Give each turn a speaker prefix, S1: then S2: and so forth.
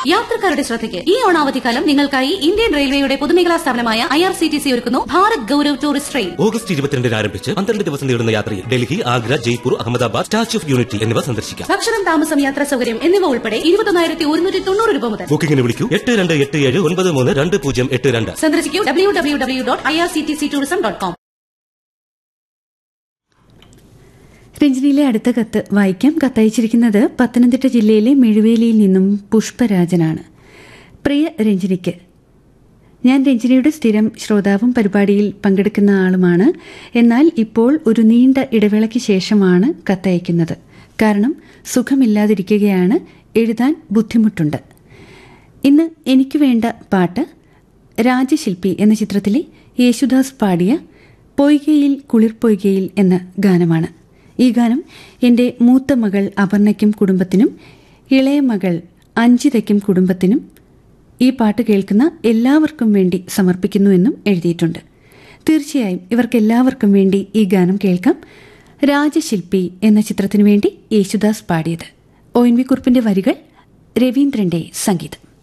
S1: യാത്രക്കാരുടെ ശ്രദ്ധയ്ക്ക് ഈ ഓണാവധിക്കാലം നിങ്ങൾക്കായി ഇന്ത്യൻ റെയിൽവേയുടെ പൊതുമേഖലാ സ്ഥാപനമായ I R C T C ഒരുക്കുന്നു Bharat Gaurav tourist train
S2: August ഇരുപത്തിരണ്ടിന് ആരംഭിച്ച് പന്ത്രണ്ട് ദിവസം നീളുന്ന യാത്രയിൽ Delhi Agra Jaipur Ahmedabad Statue of Unity എന്നിവ സന്ദർശിക്കാം
S1: ഭക്ഷണം താമസം യാത്രാ സൗകര്യം എന്നിവ ഉൾപ്പെടെ ഇരുപത്തൊന്നായിരത്തി ഒരുന്നൂറ്റി തൊണ്ണൂറ് രൂപ മുതൽ
S2: ബുക്കിംഗിന് വിളിക്കൂ എട്ട് രണ്ട് എട്ട് ഏഴ് ഒൻപത് മൂന്ന് രണ്ട് പൂജ്യം എട്ട് രണ്ട്
S1: സന്ദർശിക്കൂ W W W dot I R C T C tourism dot com
S3: രഞ്ജനിയിലെ അടുത്ത കത്ത് വായിക്കാം കത്തയച്ചിരിക്കുന്നത് പത്തനംതിട്ട ജില്ലയിലെ മെഴുവേലിയിൽ നിന്നും പുഷ്പരാജനാണ് പ്രിയ രഞ്ജനിക്ക് ഞാൻ രഞ്ജനിയുടെ സ്ഥിരം ശ്രോതാവും പരിപാടിയിൽ പങ്കെടുക്കുന്ന ആളുമാണ് എന്നാൽ ഇപ്പോൾ ഒരു നീണ്ട ഇടവേളയ്ക്ക് ശേഷമാണ് കത്തയക്കുന്നത് കാരണം സുഖമില്ലാതിരിക്കുകയാണ് എഴുതാൻ ബുദ്ധിമുട്ടുണ്ട് ഇന്ന് എനിക്ക് വേണ്ട പാട്ട് രാജശില്പി എന്ന ചിത്രത്തിലെ യേശുദാസ് പാടിയ പൊയ്കയിൽ കുളിർ പൊയ്കയിൽ എന്ന ഗാനമാണ് ഈ ഗാനം എൻ്റെ മൂത്ത മകൾ അപർണയ്ക്കും കുടുംബത്തിനും ഇളയ മകൾ അഞ്ചിതയ്ക്കും കുടുംബത്തിനും ഈ പാട്ട് കേൾക്കുന്ന എല്ലാവർക്കും വേണ്ടി സമർപ്പിക്കുന്നുവെന്നും എഴുതിയിട്ടുണ്ട് തീർച്ചയായും ഇവർക്കെല്ലാവർക്കും വേണ്ടി ഈ ഗാനം കേൾക്കാം രാജശില്പി എന്ന ചിത്രത്തിനു വേണ്ടി യേശുദാസ് പാടിയത് ഒ എൻ വി കുറിപ്പിന്റെ വരികൾ രവീന്ദ്രന്റെ സംഗീതം